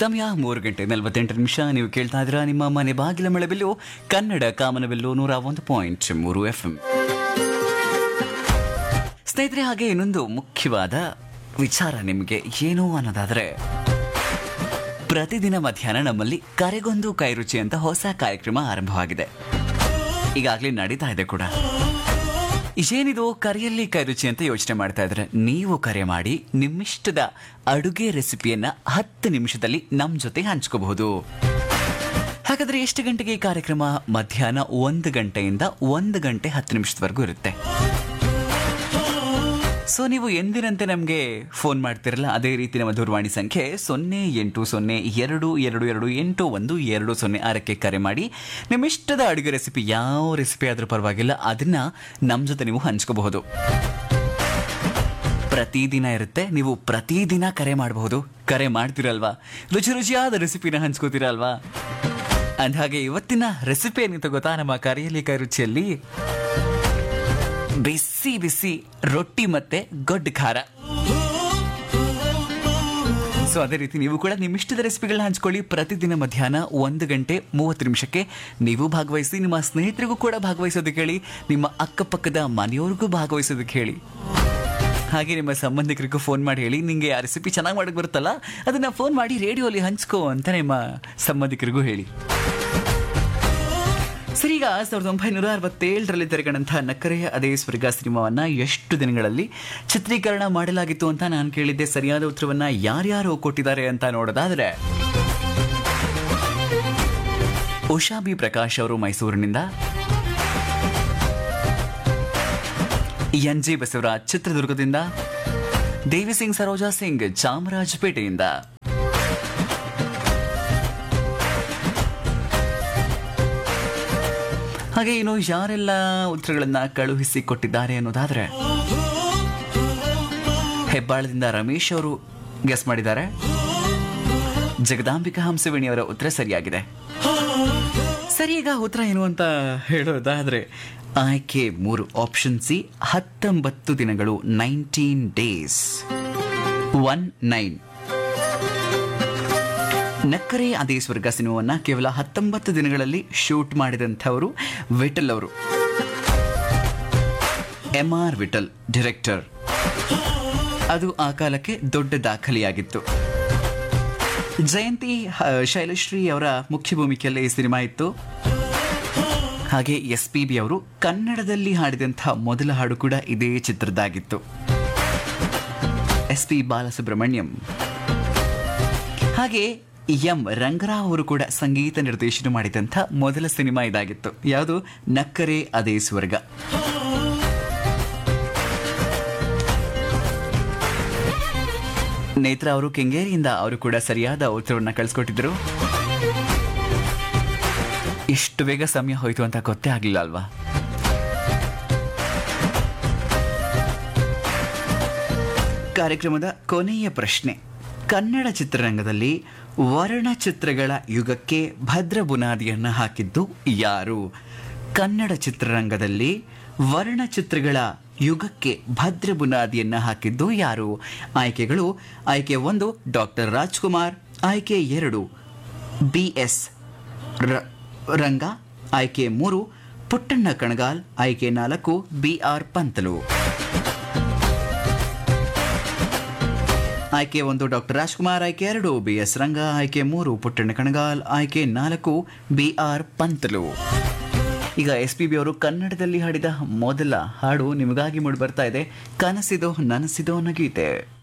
ಸಮಯ ಮೂರು ಗಂಟೆ ನಲವತ್ತೆಂಟು ನಿಮಿಷ ನೀವು ಕೇಳ್ತಾ ಇದ್ದೀರಾ ನಿಮ್ಮ ಮನೆ ಬಾಗಿಲ ಮಳೆಬಿಲ್ಲು ಕನ್ನಡ ಕಾಮನಬಿಲ್ಲು ನೂರ ಒಂದು ಪಾಯಿಂಟ್ ಮೂರು ಎಫ್ ಎಂ ಸ್ನೇಹಿತರೆ ಹಾಗೆ ಇನ್ನೊಂದು ಮುಖ್ಯವಾದ ವಿಚಾರ ನಿಮಗೆ ಏನು ಅನ್ನೋದಾದ್ರೆ ಪ್ರತಿದಿನ ಮಧ್ಯಾಹ್ನ ನಮ್ಮಲ್ಲಿ ಕರೆಗೊಂದು ಕೈರುಚಿ ಅಂತ ಹೊಸ ಕಾರ್ಯಕ್ರಮ ಆರಂಭವಾಗಿದೆ ಈಗಾಗಲೇ ನಡೀತಾ ಇದೆ ಕೂಡ ಏನಿದು ಕರೆಯಲ್ಲಿ ಕೈರುಚಿ ಅಂತ ಯೋಚನೆ ಮಾಡ್ತಾ ಇದ್ರೆ ನೀವು ಕರೆ ಮಾಡಿ ನಿಮ್ಮಿಷ್ಟದ ಅಡುಗೆ ರೆಸಿಪಿಯನ್ನ ಹತ್ತು ನಿಮಿಷದಲ್ಲಿ ನಮ್ಮ ಜೊತೆ ಹಂಚ್ಕೋಬಹುದು ಹಾಗಾದ್ರೆ ಎಷ್ಟು ಗಂಟೆಗೆ ಈ ಕಾರ್ಯಕ್ರಮ ಮಧ್ಯಾಹ್ನ ಒಂದು ಗಂಟೆಯಿಂದ ಒಂದು ಗಂಟೆ ಹತ್ತು ನಿಮಿಷದವರೆಗೂ ಇರುತ್ತೆ ಸೊ ನೀವು ಎಂದಿನಂತೆ ನಮಗೆ ಫೋನ್ ಮಾಡ್ತಿರಲ್ಲ ಅದೇ ರೀತಿ ನಮ್ಮ ದೂರವಾಣಿ ಸಂಖ್ಯೆ ಸೊನ್ನೆ ಎಂಟು ಸೊನ್ನೆ ಎರಡು ಎರಡು ಎರಡು ಎಂಟು ಒಂದು ಎರಡು ಸೊನ್ನೆ ಆರಕ್ಕೆ ಕರೆ ಮಾಡಿ ನಿಮ್ಮ ಇಷ್ಟದ ಅಡುಗೆ ರೆಸಿಪಿ ಯಾವ ರೆಸಿಪಿ ಆದರೂ ಪರವಾಗಿಲ್ಲ ಅದನ್ನ ನಮ್ಮ ಜೊತೆ ನೀವು ಹಂಚ್ಕೋಬಹುದು ಪ್ರತಿದಿನ ಇರುತ್ತೆ ನೀವು ಪ್ರತಿದಿನ ಕರೆ ಮಾಡಬಹುದು ಕರೆ ಮಾಡ್ತೀರಲ್ವಾ ರುಚಿ ರುಚಿಯಾದ ರೆಸಿಪಿನ ಹಂಚ್ಕೋತೀರಲ್ವಾ ಅಂದಹಾಗೆ ಇವತ್ತಿನ ರೆಸಿಪಿ ಏನಿತ್ತು ಗೊತ್ತಾ ನಮ್ಮ ಕರೆಯಲ್ಲಿ ಕೈ ರುಚಿಯಲ್ಲಿ ಬಿಸಿ ಬಿಸಿ ರೊಟ್ಟಿ ಮತ್ತೆ ಗೊಡ್ಡ ಖಾರ ಸೊ ಅದೇ ರೀತಿ ನೀವು ಕೂಡ ನಿಮ್ಮ ಇಷ್ಟದ ರೆಸಿಪಿಗಳನ್ನ ಹಂಚ್ಕೊಳ್ಳಿ ಪ್ರತಿದಿನ ಮಧ್ಯಾಹ್ನ ಒಂದು ಗಂಟೆ ಮೂವತ್ತು ನಿಮಿಷಕ್ಕೆ ನೀವು ಭಾಗವಹಿಸಿ ನಿಮ್ಮ ಸ್ನೇಹಿತರಿಗೂ ಕೂಡ ಭಾಗವಹಿಸೋದಕ್ಕೆ ಹೇಳಿ ನಿಮ್ಮ ಅಕ್ಕಪಕ್ಕದ ಮನೆಯವ್ರಿಗೂ ಭಾಗವಹಿಸೋದಕ್ಕೆ ಹೇಳಿ ಹಾಗೆ ನಿಮ್ಮ ಸಂಬಂಧಿಕರಿಗೂ ಫೋನ್ ಮಾಡಿ ಹೇಳಿ ನಿಮಗೆ ಆ ರೆಸಿಪಿ ಚೆನ್ನಾಗಿ ಮಾಡಕ್ಕೆ ಬರುತ್ತಲ್ಲ ಅದನ್ನ ಫೋನ್ ಮಾಡಿ ರೇಡಿಯೋಲಿ ಹಂಚ್ಕೋ ಅಂತ ನಿಮ್ಮ ಸಂಬಂಧಿಕರಿಗೂ ಹೇಳಿ ಸರಿ ಈಗ ಸಾವಿರದ ಒಂಬೈನೂರ ಅರವತ್ತೇಳರಲ್ಲಿ ತೆರೆಗಂತಹ ನಕ್ಕರೆಯ ಅದೇ ಸ್ವರ್ಗ ಸಿನಿಮಾವನ್ನ ಎಷ್ಟು ದಿನಗಳಲ್ಲಿ ಚಿತ್ರೀಕರಣ ಮಾಡಲಾಗಿತ್ತು ಅಂತ ನಾನು ಕೇಳಿದ್ದೆ ಸರಿಯಾದ ಉತ್ತರವನ್ನ ಯಾರ್ಯಾರು ಕೊಟ್ಟಿದ್ದಾರೆ ಅಂತ ನೋಡೋದಾದ್ರೆ ಉಷಾ ಬಿ ಪ್ರಕಾಶ್ ಅವರು ಮೈಸೂರಿನಿಂದ ಎನ್ ಜಿ ಬಸವರಾಜ್ ಚಿತ್ರದುರ್ಗದಿಂದ ದೇವಿ ಸಿಂಗ್ ಸರೋಜಾ ಸಿಂಗ್ ಚಾಮರಾಜಪೇಟೆಯಿಂದ ಹಾಗೆ ಇನ್ನು ಯಾರೆಲ್ಲ ಉತ್ತರಗಳನ್ನ ಕಳುಹಿಸಿ ಕೊಟ್ಟಿದ್ದಾರೆ ಅನ್ನೋದಾದ್ರೆ ಹೆಬ್ಬಾಳದಿಂದ ರಮೇಶ್ ಅವರು ಗೆಸ್ ಮಾಡಿದ್ದಾರೆ ಜಗದಾಂಬಿಕಾ ಹಂಸವೇಣಿ ಅವರ ಉತ್ತರ ಸರಿಯಾಗಿದೆ ಸರಿ ಈಗ ಉತ್ತರ ಏನು ಅಂತ ಹೇಳೋದಾದ್ರೆ ಆಯ್ಕೆ ಮೂರು ಆಪ್ಷನ್ ಸಿ ಹತ್ತೊಂಬತ್ತು ದಿನಗಳು ನೈನ್ಟೀನ್ ಡೇಸ್ ಒನ್ ನೈನ್ ನಕ್ಕರೆ ಅದೇ ಸ್ವರ್ಗ ಸಿನಿಮಾವನ್ನ ಕೇವಲ ಹತ್ತೊಂಬತ್ತು ದಿನಗಳಲ್ಲಿ ಶೂಟ್ ಮಾಡಿದಂಥವರು ವಿಠಲ್ ಅವರು ಎಂ ಆರ್ ವಿಠಲ್ ಡೈರೆಕ್ಟರ್ ಅದು ಆ ಕಾಲಕ್ಕೆ ದೊಡ್ಡ ದಾಖಲೆಯಾಗಿತ್ತು ಜಯಂತಿ ಹ, ಶೈಲಶ್ರೀ ಅವರ ಮುಖ್ಯ ಭೂಮಿಕೆಯಲ್ಲಿ ಈ ಸಿನಿಮಾ ಇತ್ತು ಹಾಗೆ ಎಸ್ ಪಿ ಬಿ ಅವರು ಕನ್ನಡದಲ್ಲಿ ಹಾಡಿದಂತಹ ಮೊದಲ ಹಾಡು ಕೂಡ ಇದೇ ಚಿತ್ರದ್ದಾಗಿತ್ತು ಎಸ್ ಪಿ ಬಾಲಸುಬ್ರಹ್ಮಣ್ಯಂ ಹಾಗೆ ಎಂ ರಂಗರಾವ್ ಅವರು ಕೂಡ ಸಂಗೀತ ನಿರ್ದೇಶನ ಮಾಡಿದಂಥ ಮೊದಲ ಸಿನಿಮಾ ಇದಾಗಿತ್ತು ಯಾವುದು ನಕ್ಕರೆ ಅದೇ ಸ್ವರ್ಗ ನೇತ್ರ ಅವರು ಕೆಂಗೇರಿಯಿಂದ ಅವರು ಕೂಡ ಸರಿಯಾದ ಉತ್ತರವನ್ನ ಕಳಿಸ್ಕೊಟ್ಟಿದ್ರು ಇಷ್ಟು ಬೇಗ ಸಮಯ ಹೋಯ್ತು ಅಂತ ಗೊತ್ತೇ ಆಗಲಿಲ್ಲ ಅಲ್ವಾ ಕಾರ್ಯಕ್ರಮದ ಕೊನೆಯ ಪ್ರಶ್ನೆ ಕನ್ನಡ ಚಿತ್ರರಂಗದಲ್ಲಿ ವರ್ಣಚಿತ್ರಗಳ ಯುಗಕ್ಕೆ ಭದ್ರ ಬುನಾದಿಯನ್ನ ಹಾಕಿದ್ದು ಯಾರು ಕನ್ನಡ ಚಿತ್ರರಂಗದಲ್ಲಿ ವರ್ಣಚಿತ್ರಗಳ ಯುಗಕ್ಕೆ ಭದ್ರ ಬುನಾದಿಯನ್ನ ಹಾಕಿದ್ದು ಯಾರು ಆಯ್ಕೆಗಳು ಆಯ್ಕೆ ಒಂದು ಡಾಕ್ಟರ್ ರಾಜ್ಕುಮಾರ್ ಆಯ್ಕೆ ಎರಡು ಬಿ ಎಸ್ ರಂಗ ಆಯ್ಕೆ ಮೂರು ಪುಟ್ಟಣ್ಣ ಕಣಗಾಲ್ ಆಯ್ಕೆ ನಾಲ್ಕು ಬಿ ಆರ್ ಪಂತಲು ಆಯ್ಕೆ ಒಂದು ಡಾಕ್ಟರ್ ರಾಜ್ಕುಮಾರ್ ಆಯ್ಕೆ ಎರಡು ಬಿ ಎಸ್ ರಂಗ ಆಯ್ಕೆ ಮೂರು ಪುಟ್ಟಣ್ಣ ಕಣಗಾಲ್ ಆಯ್ಕೆ ನಾಲ್ಕು ಬಿ ಆರ್ ಪಂತಲು ಈಗ ಎಸ್ ಪಿ ಬಿ ಅವರು ಕನ್ನಡದಲ್ಲಿ ಹಾಡಿದ ಮೊದಲ ಹಾಡು ನಿಮಗಾಗಿ ಮೂಡಿ ಬರ್ತಾ ಇದೆ ಕನಸಿದೋ ನನಸಿದೋ ನಗೀತೆ